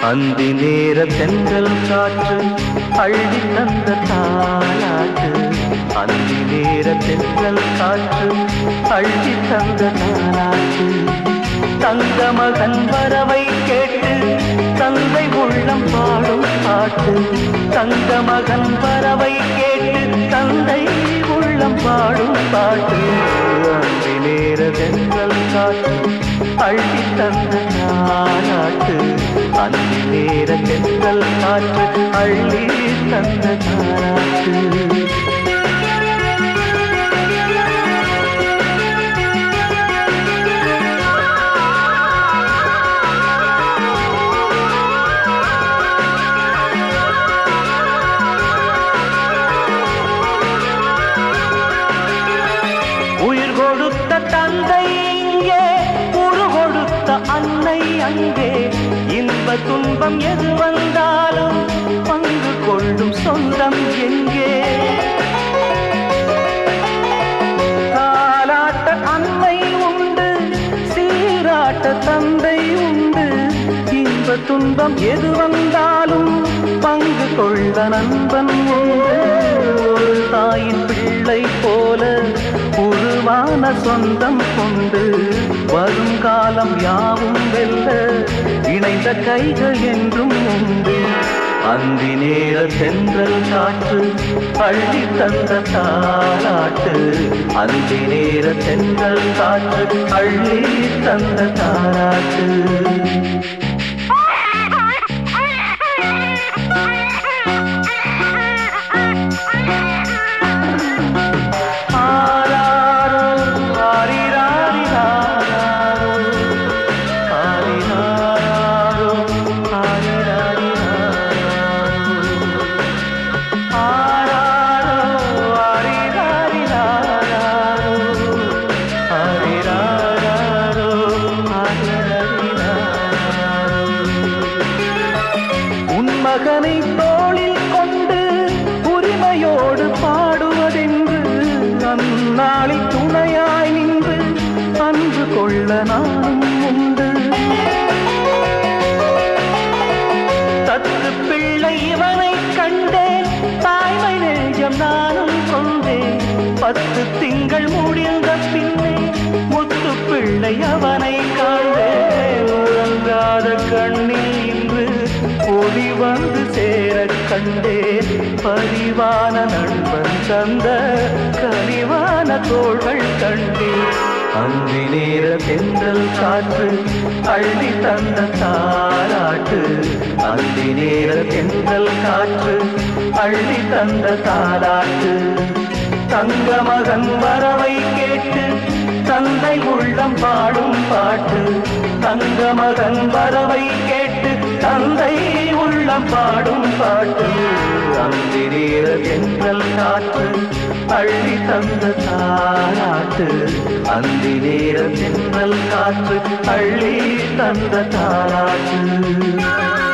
அந்தி நேர தென்றல் காற்று அள்ளி தந்த தாளாட்டு அந்தி நேர தென்றல் காற்று அள்ளி தந்த தாளாட்டு தங்க மகன் வரவை கேட்டு தந்தை உள்ளம் பாடும் பாட்டு தங்க மகன் வரவை கேட்டு தந்தை உள்ளம் பாடும் பாட்டு அந்தி நேர தென்றல் காற்று அள்ளி தந்த நாளாட்டு அந்தி நேர தென்றல் காற்று அள்ளி தந்த நாளாட்டு உயிர் கொடுத்த தந்தை இங்கே உரு கொடுத்த அன்னை அங்கே இன்ப துன்பம் எது வந்தாலும் பங்கு கொள்ளும் சொந்தம் எங்கே தாலாட்ட அன்னை உண்டு சீராட்ட தந்தை உண்டு இன்ப துன்பம் எது வந்தாலும் பங்கு கொள்ள நண்பன் உண்டு ஒரு தாயின் பிள்ளை போல உருவான சொந்தம் கொண்டு வருங்காலம் யாவும் வெல்ல இணைந்த கைகள் என்றும் உண்டு அந்தி நேர சென்றல் காற்று பள்ளி தந்த தாளாட்டு அந்தி நேர சென்றல் காற்று அள்ளி தந்த தாளாட்டு ஆராரோ ஆரிராரிராரோ ஆரிராரோ ஆரிராரிராரோ ஆராரோ ஆரிராரிராரோ ஆரிராரோ ஆரிராரிராரோ உன் மகனை தோளில் கொண்டு உரிமையோடு பாடுவதென்று அந்நாளில் துணையாய் நின்று அன்பு கொள்ள நானும் உண்டு தத்து பிள்ளை இவனை கண்டேன் தாய்மை நெஞ்சம் நானும் கொண்டேன் பத்து திங்கள் முடிந்த பின்னே முத்து பிள்ளை அவனை காண்டேன் உறங்காத கண்ணில் இன்று ஒளி வந்து சேரக் கண்டேன் பரிவான நண்பன் தந்த கனிவான தோள்கள் கண்டேன் அந்தி நேர தென்றல் காற்று அள்ளி தந்த தாளாட்டு அந்தி நேர தென்றல் காற்று அள்ளி தந்த தாளாட்டு தங்க மகன் வரவை கேட்டு தந்தை உள்ளம் பாடும் பாட்டு தங்க மகன் வரவை கேட்டு தந்தை உள்ளம் பாடும் பாட்டு அந்தி நேர தென்றல் காற்று அள்ளி தந்த தாளாட்டு அந்தி நேர தென்றல் காற்று அள்ளி தந்த தாளாட்டு